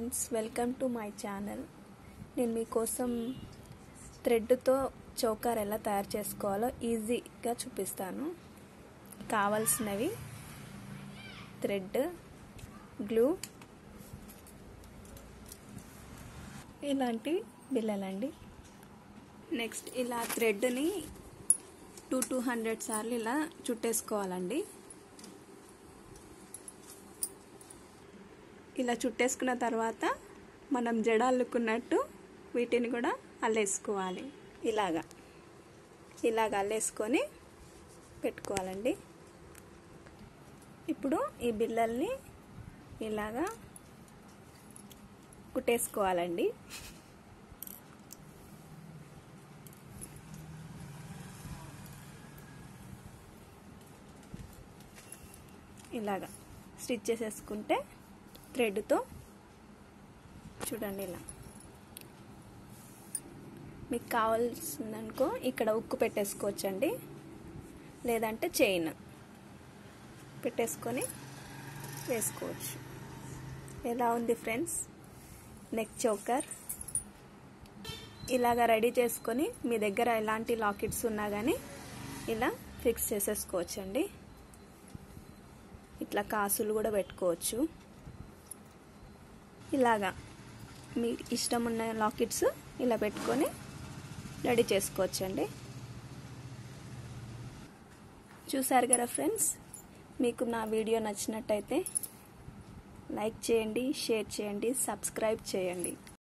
friends welcome to my channel నేను మీకోసం థ్రెడ్తో చౌకార్ ఎలా తయారు చేసుకోవాలో ఈజీగా చూపిస్తాను కావాల్సినవి థ్రెడ్ గ్లూ ఇలాంటి బిల్లలండి నెక్స్ట్ ఇలా థ్రెడ్ని టూ టూ హండ్రెడ్ సార్లు ఇలా చుట్టేసుకోవాలండి ఇలా చుట్టేసుకున్న తర్వాత మనం జడ అల్లుకున్నట్టు వీటిని కూడా అల్లేసుకోవాలి ఇలాగా ఇలాగ అల్లేసుకొని పెట్టుకోవాలండి ఇప్పుడు ఈ బిల్లల్ని ఇలాగా కుట్టేసుకోవాలండి ఇలాగా స్టిచ్ చేసేసుకుంటే థ్రెడ్తో చూడండి ఇలా మీకు కావాల్సిందనుకో ఇక్కడ ఉక్కు పెట్టేసుకోవచ్చండి లేదంటే చైన్ పెట్టేసుకొని వేసుకోవచ్చు ఎలా ఉంది ఫ్రెండ్స్ నెక్ చోకర్ ఇలాగా రెడీ చేసుకొని మీ దగ్గర ఎలాంటి లాకెట్స్ ఉన్నా కానీ ఇలా ఫిక్స్ చేసేసుకోవచ్చండి ఇట్లా కాసులు కూడా పెట్టుకోవచ్చు ఇలాగా మీ ఇష్టం ఉన్న లాకెట్స్ ఇలా పెట్టుకొని రెడీ చేసుకోవచ్చండి చూసారు కదా ఫ్రెండ్స్ మీకు నా వీడియో నచ్చినట్టయితే లైక్ చేయండి షేర్ చేయండి సబ్స్క్రైబ్ చేయండి